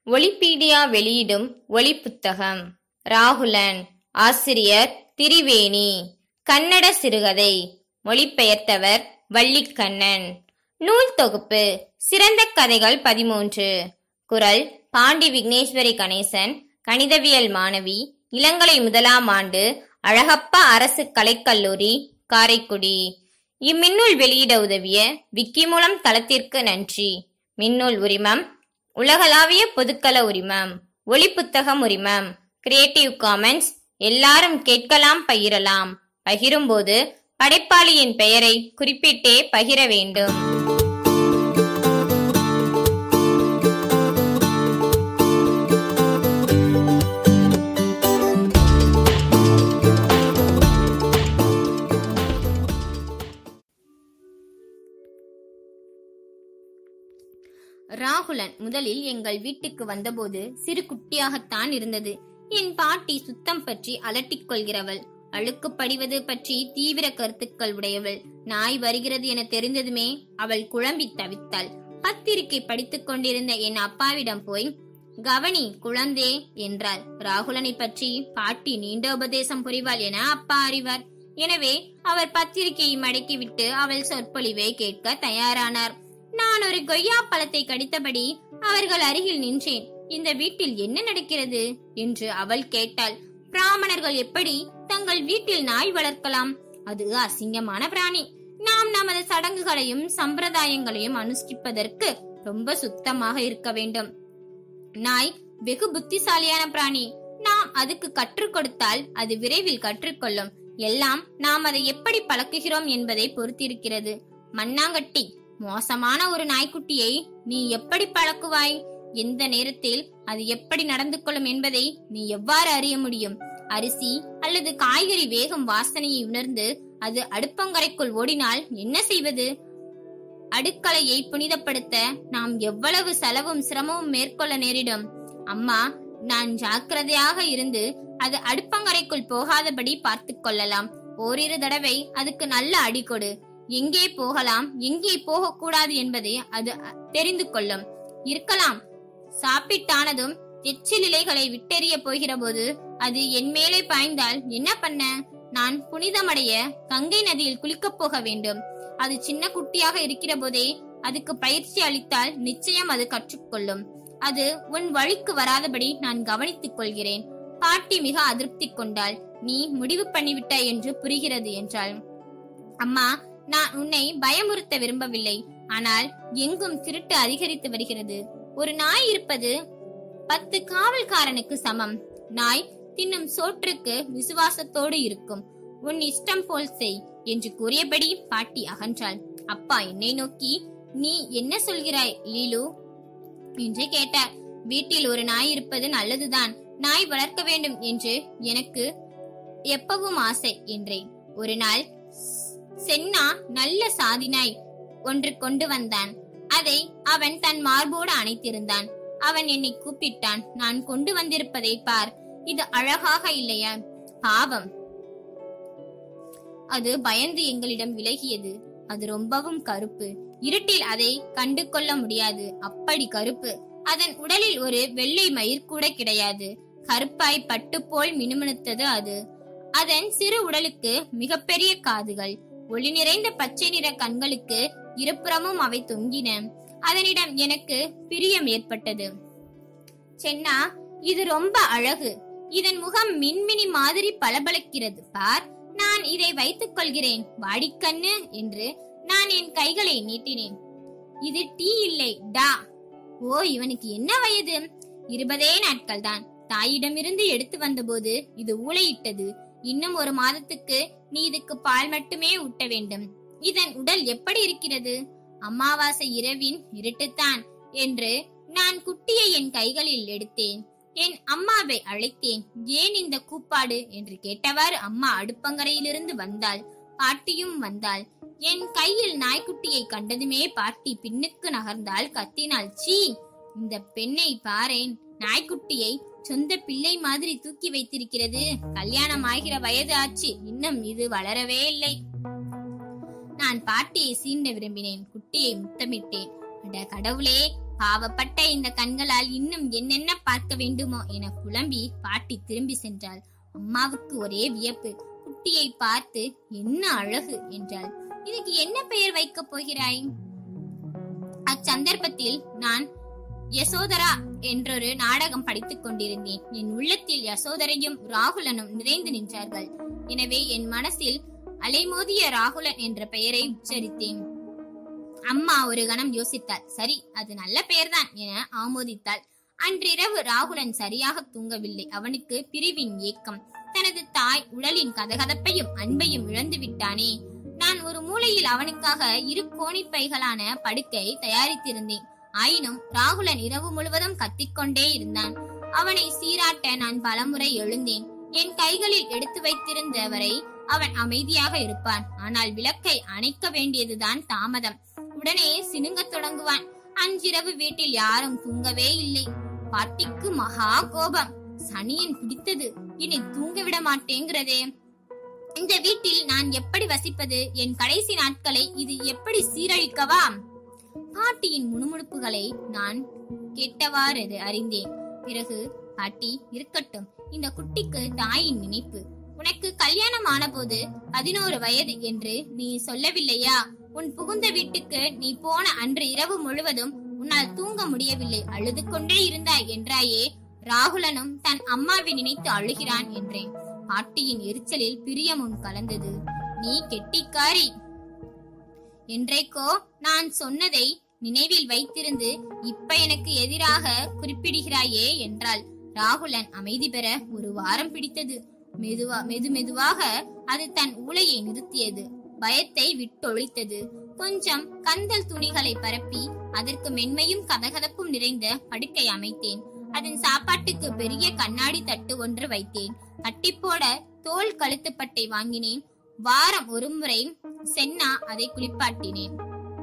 ஒலிபீடியா வெளியிடும் ஒலிப்புத்தகம் ராகுலன் ஆசிரியர் திரிவேணி கன்னட சிறுகதை மொழிபெயர்த்தவர் வள்ளிக்கண்ணன் நூல் தொகுப்பு சிறந்த கதைகள் பதிமூன்று குரல் பாண்டி விக்னேஸ்வரி கணேசன் கணிதவியல் மாணவி இளங்கலை முதலாம் ஆண்டு அழகப்பா அரசு கலைக்கல்லூரி காரைக்குடி இம்மின்னூல் வெளியிட உதவிய விக்கி மூலம் தளத்திற்கு நன்றி மின்னூல் உரிமம் உலகளாவிய பொதுக்கள உரிமம் ஒளிப்புத்தகம் உரிமம் கிரியேட்டிவ் காமன்ஸ் எல்லாரும் கேட்கலாம் பகிரலாம் பகிரும்போது படைப்பாளியின் பெயரை குறிப்பிட்டே பகிர வேண்டும் ராகுலன் முதலில் எங்கள் வீட்டுக்கு வந்தபோது சிறு குட்டியாகத்தான் இருந்தது என் பாட்டி சுத்தம் பற்றி அலட்டிக் கொள்கிறவள் அழுக்கு படிவது பற்றி தீவிர கருத்துக்கள் உடையவள் நாய் வருகிறது என தெரிந்ததுமே அவள் குழம்பி தவித்தாள் பத்திரிகை படித்துக் கொண்டிருந்த என் அப்பாவிடம் போய் கவனி குழந்தே என்றாள் ராகுலனை பற்றி பாட்டி நீண்ட உபதேசம் புரிவாள் என அப்பா அறிவார் எனவே அவர் பத்திரிகையை மடக்கிவிட்டு அவள் சொற்பொழிவை கேட்க தயாரானார் நான் ஒரு கொய்யா பழத்தை கடித்தபடி அவர்கள் அருகில் நின்றேன் இந்த வீட்டில் என்ன நடக்கிறது என்று அவள் கேட்டாள் பிராமணர்கள் எப்படி தங்கள் வீட்டில் நாய் வளர்க்கலாம் அது அசிங்கமான பிராணி நாம் நமது சடங்குகளையும் சம்பிரதாயங்களையும் அனுஷ்டிப்பதற்கு ரொம்ப சுத்தமாக இருக்க வேண்டும் நாய் வெகு புத்திசாலியான பிராணி நாம் அதுக்கு கற்றுக் கொடுத்தால் அது விரைவில் கற்றுக்கொள்ளும் எல்லாம் நாம் அதை எப்படி பழக்குகிறோம் என்பதை பொறுத்திருக்கிறது மண்ணாங்கட்டி மோசமான ஒரு நாய்க்குட்டியை நீ எப்படி பழக்குவாய் எந்த நேரத்தில் அது எப்படி நடந்து கொள்ளும் என்பதை நீ எவ்வாறு அறிய முடியும் அரிசி அல்லது காய்கறி வேகம் வாசனையை உணர்ந்து அது அடுப்பங்கரைக்குள் ஓடினால் என்ன செய்வது அடுக்கலையை புனிதப்படுத்த நாம் எவ்வளவு செலவும் சிரமமும் மேற்கொள்ள நேரிடும் அம்மா நான் ஜாக்கிரதையாக இருந்து அது அடுப்பங்கரைக்குள் போகாதபடி பார்த்து கொள்ளலாம் ஓரிரு தடவை அதுக்கு நல்ல அடி கொடு எங்கே போகலாம் எங்கே போகக்கூடாது என்பதை அது தெரிந்து கொள்ளும் இருக்கலாம் சாப்பிட்டானதும் எச்சில் இலைகளை விட்டெறிய போகிற போது அது என் மேலே பாய்ந்தால் என்ன பண்ண நான் புனிதமடைய கங்கை நதியில் குளிக்கப் போக வேண்டும் அது சின்ன குட்டியாக இருக்கிற போதே அதுக்கு பயிற்சி அளித்தால் நிச்சயம் அது கற்றுக்கொள்ளும் அது உன் வழிக்கு வராதபடி நான் கவனித்துக் கொள்கிறேன் பாட்டி மிக அதிருப்தி கொண்டாள் நீ முடிவு பண்ணிவிட்டாய் என்று புரிகிறது என்றாள் அம்மா நான் உன்னை பயமுறுத்த விரும்பவில்லை ஆனால் எங்கும் திருட்டு அதிகரித்து வருகிறது ஒரு நாய் இருப்பது பத்து காவல்காரனுக்கு சமம் நாய் தின்னும் சோற்றுக்கு விசுவாசத்தோடு இருக்கும் உன் இஷ்டம் போல் செய் என்று கூறியபடி பாட்டி அகன்றாள் அப்பா என்னை நோக்கி நீ என்ன சொல்கிறாய் லீலு என்று கேட்டார் வீட்டில் ஒரு நாய் இருப்பது நல்லதுதான் நாய் வளர்க்க வேண்டும் என்று எனக்கு எப்பவும் ஆசை என்றேன் ஒரு நாள் சென்னா நல்ல சாதினாய் ஒன்று கொண்டு வந்தான் அதை அவன் தன் மார்போடு அணைத்திருந்தான் அவன் என்னை கூப்பிட்டான் நான் கொண்டு வந்திருப்பதை பார் இது அழகாக இல்லையா பாவம் அது பயந்து எங்களிடம் விலகியது அது ரொம்பவும் கருப்பு இருட்டில் அதை கண்டு கொள்ள முடியாது அப்படி கருப்பு அதன் உடலில் ஒரு வெள்ளை மயிர் கூட கிடையாது கருப்பாய் பட்டு போல் மினுமினுத்தது அது அதன் சிறு உடலுக்கு மிகப்பெரிய காதுகள் ஒளி நிறைந்த பச்சை நிற கண்களுக்கு இருபுறமும் அவை தொங்கின அதனிடம் எனக்கு பிரியம் ஏற்பட்டது சென்னா இது ரொம்ப அழகு இதன் முகம் மின்மினி மாதிரி பளபளக்கிறது பார் நான் இதை வைத்துக் கொள்கிறேன் வாடிக்கண்ணு என்று நான் என் கைகளை நீட்டினேன் இது டீ இல்லை டா ஓ இவனுக்கு என்ன வயது இருபதே நாட்கள் தான் தாயிடமிருந்து எடுத்து வந்தபோது இது ஊளையிட்டது இன்னும் ஒரு மாதத்துக்கு நீ இதுக்கு பால் மட்டுமே ஊட்ட வேண்டும் இதன் உடல் எப்படி இருக்கிறது அமாவாசை இரவின் இருட்டுத்தான் என்று நான் குட்டியை என் கைகளில் எடுத்தேன் என் அம்மாவை அழைத்தேன் ஏன் இந்த கூப்பாடு என்று கேட்டவாறு அம்மா அடுப்பங்கரையிலிருந்து வந்தாள் பாட்டியும் வந்தாள் என் கையில் நாய்க்குட்டியை கண்டதுமே பாட்டி பின்னுக்கு நகர்ந்தால் கத்தினாள் சீ இந்த பெண்ணை பாரேன் நாய்க்குட்டியை சொந்த பிள்ளை மாதிரி தூக்கி வைத்திருக்கிறது கல்யாணம் ஆகிற வயது ஆச்சு இன்னும் இது வளரவே இல்லை நான் பாட்டியை சீண்ட விரும்பினேன் குட்டியை முத்தமிட்டேன் அட கடவுளே பாவப்பட்ட இந்த கண்களால் இன்னும் என்னென்ன பார்க்க வேண்டுமோ என குழம்பி பாட்டி திரும்பி சென்றாள் அம்மாவுக்கு ஒரே வியப்பு குட்டியை பார்த்து என்ன அழகு என்றாள் இதுக்கு என்ன பெயர் வைக்கப் போகிறாய் அச்சந்தர்ப்பத்தில் நான் யசோதரா என்றொரு நாடகம் படித்துக் கொண்டிருந்தேன் என் உள்ளத்தில் யசோதரையும் ராகுலனும் நிறைந்து நின்றார்கள் எனவே என் மனசில் அலைமோதிய ராகுலன் என்ற பெயரை உச்சரித்தேன் அம்மா ஒரு கணம் யோசித்தாள் சரி அது நல்ல பெயர்தான் என ஆமோதித்தாள் அன்றிரவு ராகுலன் சரியாக தூங்கவில்லை அவனுக்கு பிரிவின் ஏக்கம் தனது தாய் உடலின் கதகதப்பையும் அன்பையும் இழந்து விட்டானே நான் ஒரு மூலையில் அவனுக்காக இரு கோணிப்பைகளான படுக்கை தயாரித்திருந்தேன் ஆயினும் ராகுலன் இரவு முழுவதும் கத்திக்கொண்டே இருந்தான் அவனை சீராட்ட நான் பலமுறை எழுந்தேன் என் கைகளில் எடுத்து வைத்திருந்தவரை அவன் அமைதியாக இருப்பான் ஆனால் விளக்கை அணைக்க வேண்டியதுதான் தாமதம் உடனே சினுங்கத் தொடங்குவான் அன்றிரவு வீட்டில் யாரும் தூங்கவே இல்லை பாட்டிக்கு மகா கோபம் சனியன் பிடித்தது என்னை தூங்க விட மாட்டேங்கிறதே இந்த வீட்டில் நான் எப்படி வசிப்பது என் கடைசி நாட்களை இது எப்படி சீரழிக்கவா பாட்டியின் முணுமுணுப்புகளை நான் கேட்டவாறு அறிந்தேன் பிறகு பாட்டி இருக்கட்டும் இந்த குட்டிக்கு தாயின் நினைப்பு உனக்கு கல்யாணம் ஆனபோது பதினோரு வயது என்று நீ சொல்லவில்லையா உன் புகுந்த வீட்டுக்கு நீ போன அன்று இரவு முழுவதும் உன்னால் தூங்க முடியவில்லை அழுது கொண்டே இருந்தாய் என்றாயே ராகுலனும் தன் அம்மாவை நினைத்து அழுகிறான் என்றேன் பாட்டியின் எரிச்சலில் பிரியமும் கலந்தது நீ கெட்டிக்காரி என்றைக்கோ நான் சொன்னதை நினைவில் வைத்திருந்து இப்ப எனக்கு எதிராக குறிப்பிடுகிறாயே என்றாள் ராகுலன் அமைதி பெற ஒரு வாரம் பிடித்தது மெதுவா மெது மெதுவாக அது தன் ஊளையை நிறுத்தியது பயத்தை விட்டொழித்தது கொஞ்சம் கந்தல் துணிகளை பரப்பி அதற்கு மென்மையும் கதகதப்பும் நிறைந்த படுக்கை அமைத்தேன் அதன் சாப்பாட்டுக்கு பெரிய கண்ணாடி தட்டு ஒன்று வைத்தேன் கட்டிப்போட தோல் கழுத்துப்பட்டை வாங்கினேன் வாரம் ஒரு முறை சென்னா அதை குளிப்பாட்டினேன்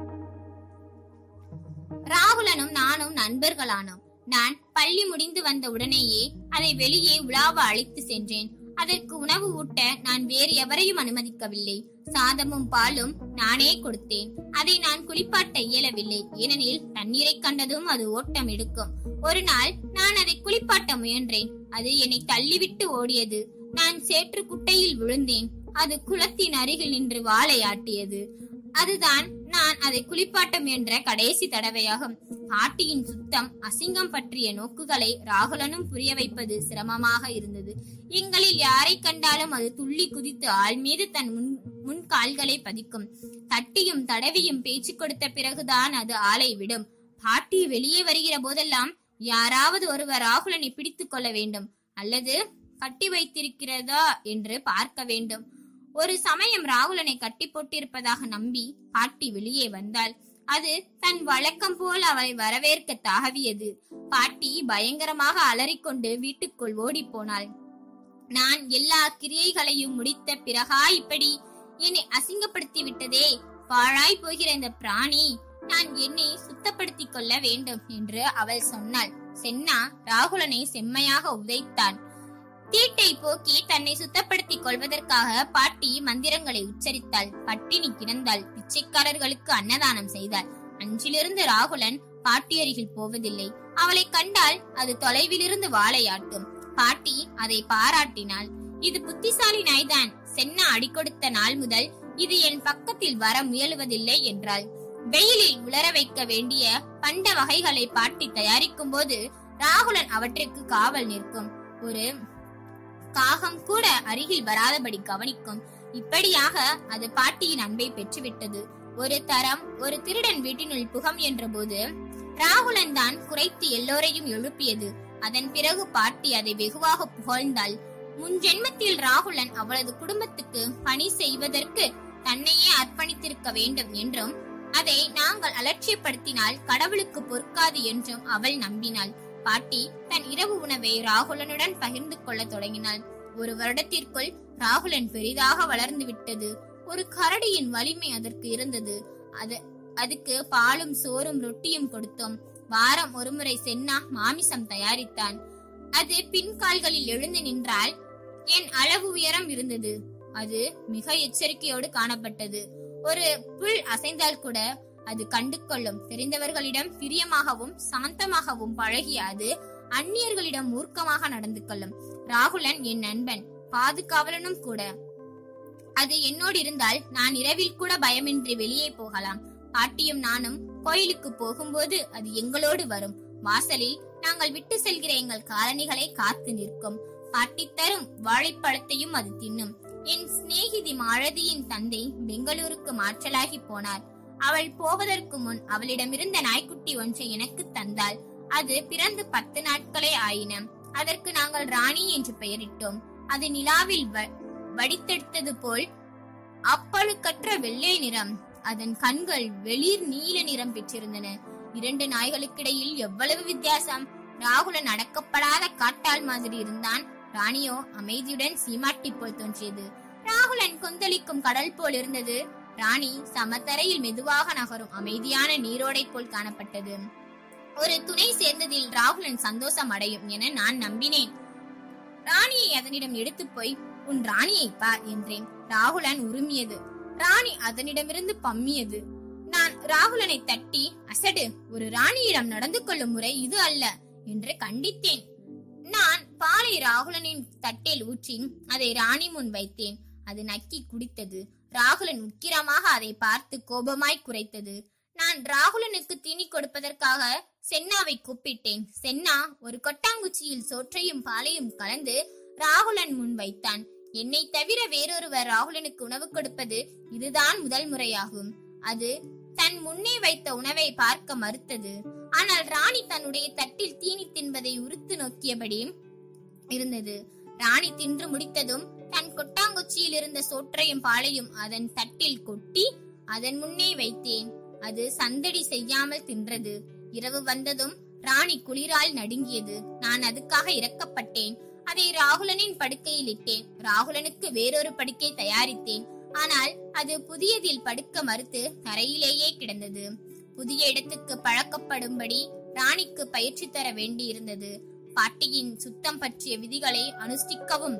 ராகுலனும் நானும் நண்பர்களானோம் நான் பள்ளி முடிந்து வந்த உடனேயே அதை வெளியே உலாவ அழைத்து சென்றேன் அதற்கு உணவு ஊட்ட நான் வேறு எவரையும் அனுமதிக்கவில்லை சாதமும் பாலும் நானே கொடுத்தேன் அதை நான் குளிப்பாட்ட இயலவில்லை ஏனெனில் தண்ணீரை கண்டதும் அது ஓட்டம் எடுக்கும் ஒரு நாள் நான் அதை குளிப்பாட்ட முயன்றேன் அது என்னை தள்ளிவிட்டு ஓடியது நான் சேற்று குட்டையில் விழுந்தேன் அது குளத்தின் அருகில் நின்று வாளை ஆட்டியது அதுதான் நான் அதை குளிப்பாட்ட முயன்ற கடைசி தடவையாகும் பாட்டியின் சுத்தம் அசிங்கம் பற்றிய நோக்குகளை ராகுலனும் புரிய வைப்பது சிரமமாக இருந்தது எங்களில் யாரை கண்டாலும் அது துள்ளி குதித்து ஆள் மீது தன் முன் முன் கால்களை பதிக்கும் தட்டியும் தடவியும் பேச்சு கொடுத்த பிறகுதான் அது ஆளை விடும் பாட்டி வெளியே வருகிற போதெல்லாம் யாராவது ஒருவர் ராகுலனை பிடித்துக் கொள்ள வேண்டும் அல்லது கட்டி வைத்திருக்கிறதா என்று பார்க்க வேண்டும் ஒரு சமயம் ராகுலனை கட்டி போட்டிருப்பதாக நம்பி பாட்டி வெளியே வந்தாள் அது தன் வழக்கம் போல் அவளை வரவேற்க தாவியது பாட்டி பயங்கரமாக அலறிக்கொண்டு வீட்டுக்குள் ஓடிப் போனாள் நான் எல்லா கிரியைகளையும் முடித்த பிறகா இப்படி என்னை அசிங்கப்படுத்தி விட்டதே பாழாய் போகிற இந்த பிராணி நான் என்னை சுத்தப்படுத்திக் கொள்ள வேண்டும் என்று அவள் சொன்னாள் சென்னா ராகுலனை செம்மையாக உதைத்தான் தீட்டை போக்கி தன்னை சுத்தப்படுத்திக் கொள்வதற்காக பாட்டி மந்திரங்களை உச்சரித்தாள் பட்டினி கிடந்தாள் பிச்சைக்காரர்களுக்கு அன்னதானம் செய்தாள் அன்றிலிருந்து ராகுலன் பாட்டி அருகில் போவதில்லை அவளை கண்டால் அது தொலைவிலிருந்து வாழையாட்டும் பாட்டி அதை பாராட்டினாள் இது புத்திசாலி நாய்தான் சென்னா அடிக்கொடுத்த நாள் முதல் இது என் பக்கத்தில் வர முயலுவதில்லை என்றாள் வெயிலில் உலர வைக்க வேண்டிய பண்ட வகைகளை பாட்டி தயாரிக்கும் போது ராகுலன் அவற்றிற்கு காவல் நிற்கும் ஒரு காகம் கூட அருகில் வராதபடி கவனிக்கும் இப்படியாக அது பாட்டியின் அன்பை பெற்றுவிட்டது ஒரு தரம் ஒரு திருடன் வீட்டினுள் புகம் என்ற போது ராகுலன் தான் குறைத்து எல்லோரையும் எழுப்பியது அதன் பிறகு பாட்டி அதை வெகுவாக புகழ்ந்தாள் முன் ஜென்மத்தில் ராகுலன் அவளது குடும்பத்துக்கு பணி செய்வதற்கு தன்னையே அர்ப்பணித்திருக்க வேண்டும் என்றும் அதை நாங்கள் அலட்சியப்படுத்தினால் கடவுளுக்கு பொறுக்காது என்றும் அவள் நம்பினாள் பாட்டி தன் இரவு உணவை ராகுலனுடன் பகிர்ந்து கொள்ள தொடங்கினாள் ஒரு வருடத்திற்குள் ராகுலன் பெரிதாக வளர்ந்து விட்டது ஒரு கரடியின் வலிமை அதற்கு இருந்தது அது அதுக்கு பாலும் சோறும் ரொட்டியும் கொடுத்தோம் வாரம் ஒருமுறை சென்னா மாமிசம் தயாரித்தான் அது பின்கால்களில் எழுந்து நின்றால் என் அளவு உயரம் இருந்தது அது மிக எச்சரிக்கையோடு காணப்பட்டது ஒரு புல் அசைந்தால் கூட அது கண்டு கொள்ளும் தெரிந்தவர்களிடம் பிரியமாகவும் சாந்தமாகவும் பழகிய அது அந்நியர்களிடம் மூர்க்கமாக நடந்து கொள்ளும் ராகுலன் என் நண்பன் பாதுகாவலனும் கூட அது என்னோடு இருந்தால் நான் இரவில் கூட பயமின்றி வெளியே போகலாம் பாட்டியும் நானும் கோயிலுக்கு போகும்போது அது எங்களோடு வரும் வாசலில் நாங்கள் விட்டு செல்கிற எங்கள் காலணிகளை காத்து நிற்கும் பாட்டி தரும் வாழைப்பழத்தையும் அது தின்னும் என் சிநேகிதி மாழதியின் தந்தை பெங்களூருக்கு மாற்றலாகி போனார் அவள் போவதற்கு முன் அவளிடமிருந்த நாய்க்குட்டி ஒன்றை எனக்கு தந்தாள் அது பிறந்து பத்து நாட்களே ஆயின அதற்கு நாங்கள் ராணி என்று பெயரிட்டோம் அது நிலாவில் வ- வடித்தெடுத்தது போல் அப்பழுக்கற்ற வெள்ளை நிறம் அதன் கண்கள் வெளிர் நீல நிறம் பெற்றிருந்தன இரண்டு நாய்களுக்கிடையில் எவ்வளவு வித்தியாசம் ராகுலன் அடக்கப்படாத காட்டாள் மாதிரி இருந்தான் ராணியோ அமைதியுடன் சீமாட்டி போல் தோன்றியது ராகுலன் கொந்தளிக்கும் கடல் போல் இருந்தது ராணி சமத்தரையில் மெதுவாக நகரும் அமைதியான நீரோடை போல் காணப்பட்டது ஒரு துணை சேர்ந்ததில் ராகுலன் சந்தோஷம் அடையும் என நான் நம்பினேன் ராணியை அதனிடம் எடுத்து போய் உன் ராணியை பார் என்றேன் ராகுலன் உருமியது ராணி அதனிடமிருந்து பம்மியது நான் ராகுலனை தட்டி அசடு ஒரு ராணியிடம் நடந்து கொள்ளும் முறை இது அல்ல என்று கண்டித்தேன் நான் பாலை ராகுலனின் தட்டில் ஊற்றி அதை ராணி முன் வைத்தேன் அது நக்கி குடித்தது ராகுலன் உக்கிரமாக அதை பார்த்து கோபமாய் குறைத்தது நான் ராகுலனுக்கு தீனி கொடுப்பதற்காக சென்னாவை கூப்பிட்டேன் சென்னா ஒரு கொட்டாங்குச்சியில் சோற்றையும் பாலையும் கலந்து ராகுலன் முன் வைத்தான் என்னை தவிர வேறொருவர் ராகுலனுக்கு உணவு கொடுப்பது இதுதான் முதல் முறையாகும் அது தன் முன்னே வைத்த உணவை பார்க்க மறுத்தது ஆனால் ராணி தன்னுடைய தட்டில் தீனி தின்பதை உறுத்து நோக்கியபடி இருந்தது ராணி தின்று முடித்ததும் தன் கொட்டாங்குச்சியில் இருந்த சோற்றையும் பாலையும் அதன் தட்டில் கொட்டி அதன் முன்னே வைத்தேன் அது சந்தடி செய்யாமல் தின்றது இரவு வந்ததும் ராணி குளிரால் நடுங்கியது நான் அதுக்காக இறக்கப்பட்டேன் அதை ராகுலனின் படுக்கையில் இட்டேன் ராகுலனுக்கு வேறொரு படுக்கை தயாரித்தேன் ஆனால் அது புதியதில் படுக்க மறுத்து தரையிலேயே கிடந்தது புதிய இடத்துக்கு பழக்கப்படும்படி ராணிக்கு பயிற்சி தர வேண்டியிருந்தது பாட்டியின் சுத்தம் பற்றிய விதிகளை அனுஷ்டிக்கவும்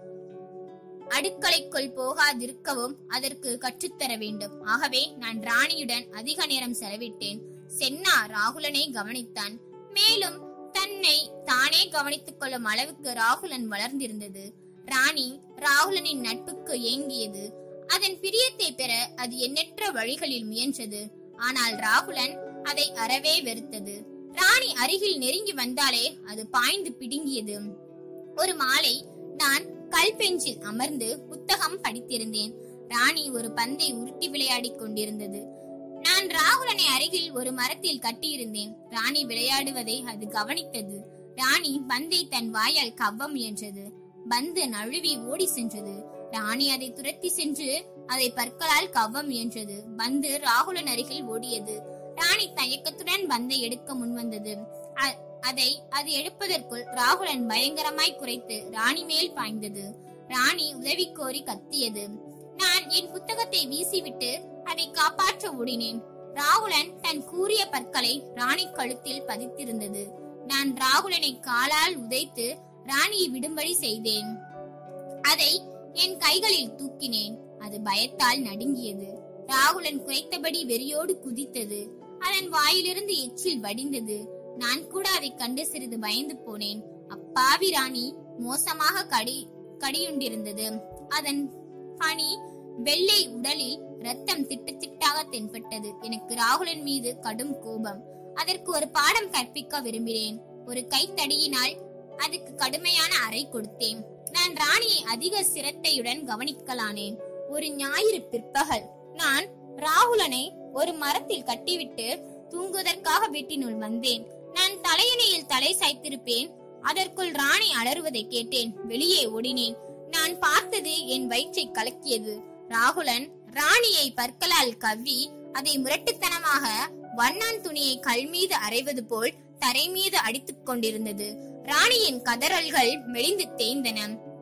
அடுக்கலைக்குள் போகாதிருக்கவும் அதற்கு கற்றுத்தர வேண்டும் ஆகவே நான் ராணியுடன் அதிக நேரம் செலவிட்டேன் சென்னா ராகுலனை கவனித்தான் மேலும் தன்னை தானே கவனித்துக் கொள்ளும் அளவுக்கு ராகுலன் வளர்ந்திருந்தது ராணி ராகுலனின் நட்புக்கு ஏங்கியது அதன் பிரியத்தை பெற அது எண்ணற்ற வழிகளில் முயன்றது ஆனால் ராகுலன் அதை அறவே வெறுத்தது ராணி அருகில் நெருங்கி வந்தாலே அது பாய்ந்து பிடுங்கியது ஒரு மாலை நான் கல் பெஞ்சில் அமர்ந்து புத்தகம் படித்திருந்தேன் ராணி ஒரு பந்தை உருட்டி விளையாடிக் கொண்டிருந்தது நான் ராகுலனை அருகில் ஒரு மரத்தில் கட்டியிருந்தேன் ராணி விளையாடுவதை அது கவனித்தது ராணி பந்தை தன் வாயால் கவ்வ முயன்றது பந்து நழுவி ஓடி சென்றது ராணி அதை துரத்தி சென்று அதை பற்களால் கவ்வ முயன்றது பந்து ராகுலன் அருகில் ஓடியது ராணி தயக்கத்துடன் பந்தை எடுக்க முன்வந்தது அ- அதை அது எடுப்பதற்குள் ராகுலன் பயங்கரமாய் குறைத்து ராணி மேல் பாய்ந்தது ராணி உதவி கோரி கத்தியது நான் என் புத்தகத்தை வீசிவிட்டு அதை காப்பாற்ற ஓடினேன் ராகுலன் தன் கூரிய பற்களை ராணி கழுத்தில் பதித்திருந்தது நான் ராகுலனை காலால் உதைத்து ராணியை விடும்படி செய்தேன் அதை என் கைகளில் தூக்கினேன் அது பயத்தால் நடுங்கியது ராகுலன் குறைத்தபடி வெறியோடு குதித்தது அதன் வாயிலிருந்து எச்சில் வடிந்தது நான் கூட அதை கண்டு சிறிது பயந்து போனேன் அப்பாவி ராணி மோசமாக கடி கடியுண்டிருந்தது அதன் பனி வெள்ளை உடலில் ரத்தம் திட்டு திட்டாக தென்பட்டது எனக்கு ராகுலன் மீது கடும் கோபம் அதற்கு ஒரு பாடம் கற்பிக்க விரும்பினேன் ஒரு கைத்தடியினால் அதுக்கு கடுமையான அறை கொடுத்தேன் நான் ராணியை அதிக சிரத்தையுடன் கவனிக்கலானேன் ஒரு ஞாயிறு பிற்பகல் நான் ராகுலனை ஒரு மரத்தில் கட்டிவிட்டு தூங்குவதற்காக வீட்டினுள் வந்தேன் நான் தலையணையில் தலை சாய்த்திருப்பேன் அதற்குள் ராணி அலறுவதை கேட்டேன் வெளியே ஓடினேன் நான் பார்த்தது என் வயிற்றை கலக்கியது ராகுலன் ராணியை பற்களால் கவ்வி அதை முரட்டுத்தனமாக வண்ணான் துணியை கல் மீது அரைவது போல் தரை மீது அடித்துக் கொண்டிருந்தது ராணியின் கதறல்கள் மெலிந்து தேய்ந்தன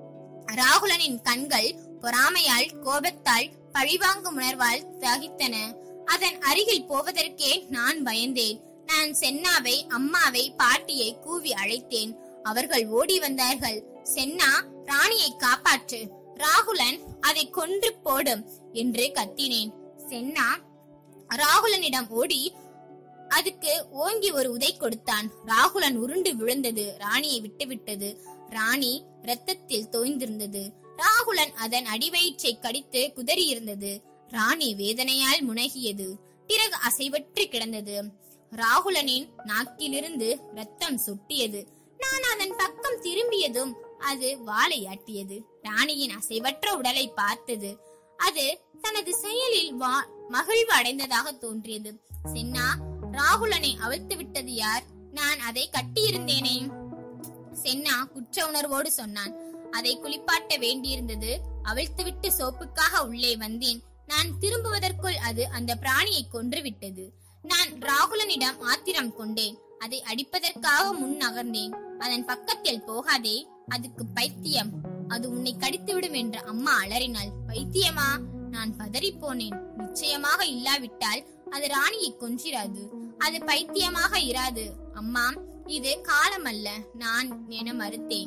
ராகுலனின் கண்கள் பொறாமையால் கோபத்தால் பழிவாங்கும் உணர்வால் தகித்தன அதன் அருகில் போவதற்கே நான் பயந்தேன் நான் சென்னாவை அம்மாவை பாட்டியை கூவி அழைத்தேன் அவர்கள் ஓடி வந்தார்கள் சென்னா ராணியை காப்பாற்று ராகுலன் அதை கொன்று போடும் என்று கத்தினேன் சென்னா ராகுலனிடம் ஓடி அதுக்கு ஓங்கி ஒரு உதை கொடுத்தான் ராகுலன் உருண்டு விழுந்தது ராணியை விட்டுவிட்டது ராணி இரத்தத்தில் தோய்ந்திருந்தது ராகுலன் அதன் அடிவயிற்றை கடித்து குதறியிருந்தது ராணி வேதனையால் முனகியது பிறகு அசைவற்று கிடந்தது ராகுலனின் நாக்கிலிருந்து ரத்தம் சொட்டியது நான் அதன் பக்கம் திரும்பியதும் அது வாழையாட்டியது ராணியின் அசைவற்ற உடலை பார்த்தது அது தனது செயலில் வா- மகிழ்வு அடைந்ததாக தோன்றியது சென்னா ராகுலனை அவிழ்த்து விட்டது யார் நான் அதை கட்டியிருந்தேனே சென்னா குற்ற உணர்வோடு சொன்னான் அதை குளிப்பாட்ட வேண்டியிருந்தது அவிழ்த்துவிட்டு சோப்புக்காக உள்ளே வந்தேன் நான் திரும்புவதற்குள் அது அந்த பிராணியை கொன்று விட்டது நான் ராகுலனிடம் ஆத்திரம் கொண்டேன் அதை அடிப்பதற்காக முன் நகர்ந்தேன் அதன் பக்கத்தில் போகாதே அதுக்கு பைத்தியம் அது உன்னை கடித்துவிடும் என்று அம்மா அலறினாள் பைத்தியமா நான் பதறிப் போனேன் நிச்சயமாக இல்லாவிட்டால் அது ராணியை கொன்றிராது அது பைத்தியமாக இராது அம்மா இது காலம் அல்ல நான் என மறுத்தேன்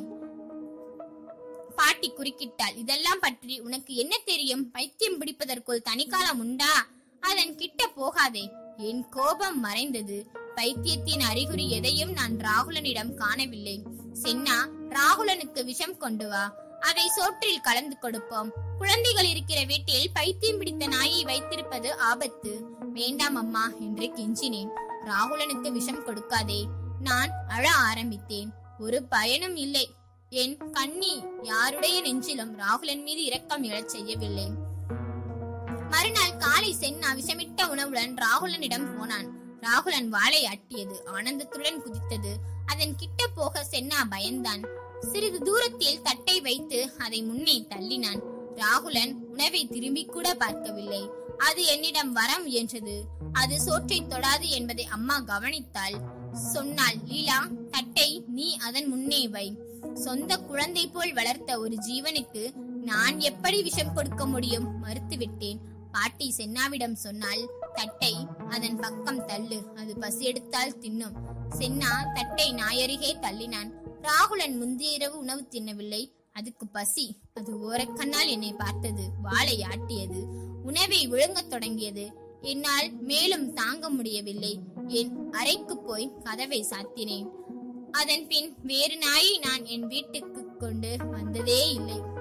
பாட்டி குறுக்கிட்டாள் இதெல்லாம் பற்றி உனக்கு என்ன தெரியும் பைத்தியம் பிடிப்பதற்குள் தனிக்காலம் உண்டா அதன் கிட்ட போகாதே என் கோபம் மறைந்தது பைத்தியத்தின் அறிகுறி எதையும் நான் ராகுலனிடம் காணவில்லை சென்னா ராகுலனுக்கு விஷம் கொண்டு வா அதை சோற்றில் கலந்து கொடுப்போம் குழந்தைகள் இருக்கிற வீட்டில் பைத்தியம் பிடித்த நாயை வைத்திருப்பது ஆபத்து வேண்டாம் அம்மா என்று கெஞ்சினேன் ராகுலனுக்கு விஷம் கொடுக்காதே நான் அழ ஆரம்பித்தேன் ஒரு பயனும் இல்லை என் கண்ணி யாருடைய நெஞ்சிலும் ராகுலன் மீது இரக்கம் எழச் செய்யவில்லை மறுநாள் காலை சென்னா விஷமிட்ட உணவுடன் ராகுலனிடம் போனான் ராகுலன் வாளை அட்டியது ஆனந்தத்துடன் குதித்தது அதன் கிட்ட போக சென்னா பயந்தான் சிறிது தூரத்தில் தட்டை வைத்து அதை முன்னே தள்ளினான் ராகுலன் உணவை திரும்பி கூட பார்க்கவில்லை அது என்னிடம் வர முயன்றது அது சோற்றை தொடாது என்பதை அம்மா கவனித்தாள் சொன்னாள் லீலா தட்டை நீ அதன் முன்னே வை சொந்த குழந்தை போல் வளர்த்த ஒரு ஜீவனுக்கு நான் எப்படி விஷம் கொடுக்க முடியும் மறுத்துவிட்டேன் பாட்டி சென்னாவிடம் சொன்னால் தட்டை அதன் பக்கம் தள்ளு அது பசி எடுத்தால் தின்னும் சென்னா தட்டை நாயருகே தள்ளினான் ராகுலன் முந்தைய இரவு உணவு தின்னவில்லை அதுக்கு பசி அது ஓரக்கண்ணால் என்னை பார்த்தது வாளை ஆட்டியது உணவை விழுங்கத் தொடங்கியது என்னால் மேலும் தாங்க முடியவில்லை என் அறைக்கு போய் கதவை சாத்தினேன் அதன் பின் வேறு நாயை நான் என் வீட்டுக்கு கொண்டு வந்ததே இல்லை